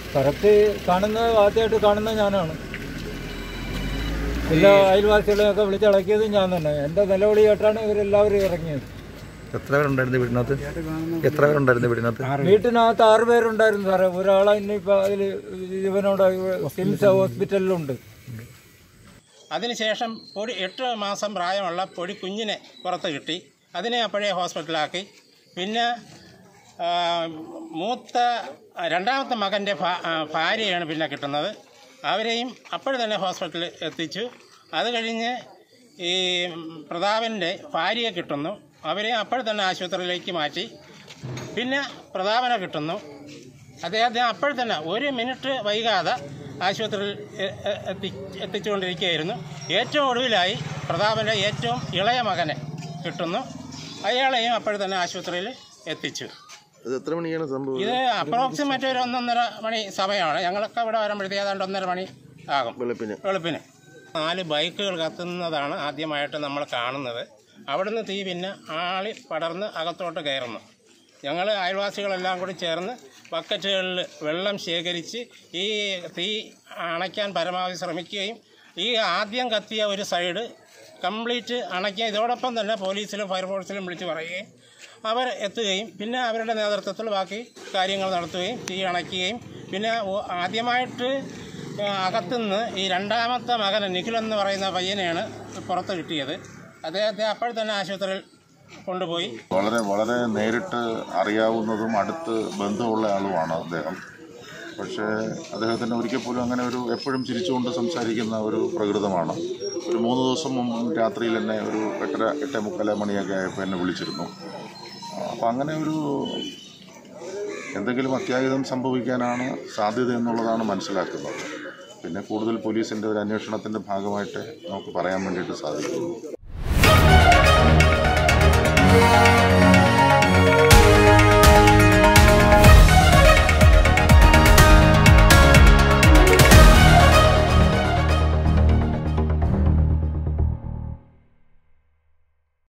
correct കാണുന്ന ആദ്യമായിട്ട് കാണുന്ന ഞാനാണ് എല്ലാ അയൽവാസികളെയൊക്കെ വിളിച്ചിളക്കിയത് ഞാൻ തന്നെ എൻ്റെ നിലവിളി കേട്ടാണ് ഇവരെല്ലാവരും ഇറങ്ങിയത് എത്ര പേരുണ്ടായിരുന്നു വീടിനകത്ത് എത്ര പേരുണ്ടായിരുന്നു വീടിനകത്ത് വീട്ടിനകത്ത് ആറ് പേരുണ്ടായിരുന്നു സാറേ ഒരാളെ ഇന്നിപ്പോൾ അതിൽ ഇവനോട് കിംസ് ഹോസ്പിറ്റലിലുണ്ട് അതിനുശേഷം പൊടി എട്ട് മാസം പ്രായമുള്ള പൊടി കുഞ്ഞിനെ പുറത്ത് കിട്ടി അതിനെ അപ്പോഴേ ഹോസ്പിറ്റലാക്കി പിന്നെ ആ, മൂത്ത രണ്ടാമത്തെ മകൻ്റെ ഭാ- ആ, ഭാര്യയാണ് പിന്നെ കിട്ടുന്നത് അവരെയും അപ്പോൾ തന്നെ ഹോസ്പിറ്റലിൽ എത്തിച്ചു അത് കഴിഞ്ഞ് ഈ പ്രതാപൻ്റെ ഭാര്യയെ കിട്ടുന്നു അവരെയും അപ്പോൾ തന്നെ ആശുപത്രിയിലേക്ക് മാറ്റി പിന്നെ പ്രതാപനെ കിട്ടുന്നു അദ്ദേഹത്തെ അപ്പോൾ തന്നെ ഒരു മിനിറ്റ് വൈകാതെ ആശുപത്രിയിൽ എ- എ- എത്തി എത്തിച്ചുകൊണ്ടിരിക്കുകയായിരുന്നു ഏറ്റവും ഒടുവിലായി പ്രതാപൻ്റെ ഏറ്റവും ഇളയ മകനെ കിട്ടുന്നു അയാളെയും അപ്പോൾ തന്നെ ആശുപത്രിയിൽ എത്തിച്ചു ഇത് എത്ര മണിയാണ് സംഭവം ഇത് അപ്രോക്സിമേറ്റ് ഒരു ഒന്നൊന്നര മണി സമയമാണ് ഞങ്ങളൊക്കെ ഇവിടെ വരുമ്പോഴത്തേക്ക് ഏതാണ്ട് ഒന്നര മണി ആകും വെളുപ്പിന് വെളുപ്പിന് നാല് ബൈക്കുകൾ കത്തുന്നതാണ് ആദ്യമായിട്ട് നമ്മൾ കാണുന്നത് അവിടുന്ന് തീ പിന്നെ ആളി പടർന്ന് അകത്തോട്ട് കയറുന്നു ഞങ്ങൾ അയൽവാസികളെല്ലാം കൂടി ചേർന്ന് ബക്കറ്റുകളിൽ വെള്ളം ശേഖരിച്ച് ഈ തീ അണയ്ക്കാൻ പരമാവധി ശ്രമിക്കുകയും ഈ ആദ്യം കത്തിയ ഒരു സൈഡ് കംപ്ലീറ്റ് അണയ്ക്കുക ഇതോടൊപ്പം തന്നെ പോലീസിലും ഫയർഫോഴ്സിലും വിളിച്ച് പറയുകയും അവർ എത്തുകയും പിന്നെ അവരുടെ നേതൃത്വത്തിൽ ബാക്കി കാര്യങ്ങൾ നടത്തുകയും തീ അണയ്ക്കുകയും പിന്നെ ഓ- ആദ്യമായിട്ട് ആ, അകത്തുനിന്ന് ഈ രണ്ടാമത്തെ മകൻ നിഖിൽ എന്ന് പറയുന്ന പയ്യനെയാണ് പുറത്ത് കിട്ടിയത് അദ്ദേഹത്തെ അപ്പോൾ തന്നെ ആശുപത്രിയിൽ കൊണ്ടുപോയി വളരെ വളരെ നേരിട്ട് അറിയാവുന്നതും അടുത്ത് ബന്ധമുള്ള ആളുമാണ് അദ്ദേഹം പക്ഷേ അദ്ദേഹത്തിന് ഒരിക്കൽ പോലും അങ്ങനെ ഒരു എപ്പോഴും ചിരിച്ചുകൊണ്ട് സംസാരിക്കുന്ന ഒരു പ്രകൃതമാണ് ഒരു മൂന്ന് ദിവസം മുമ്പ് രാത്രിയിൽ എന്നെ ഒരു എട്ടര എട്ടേ മുക്കാല മണിയൊക്കെ ആയപ്പോൾ എന്നെ വിളിച്ചിരുന്നു അപ്പം അങ്ങനെ ഒരു എന്തെങ്കിലും അത്യാഹിതം സംഭവിക്കാനാണ് സാധ്യത എന്നുള്ളതാണ് മനസ്സിലാക്കുന്നത് പിന്നെ കൂടുതൽ പോലീസിൻ്റെ ഒരു അന്വേഷണത്തിൻ്റെ ഭാഗമായിട്ട് നമുക്ക് പറയാൻ വേണ്ടിയിട്ട് സാധിക്കുന്നു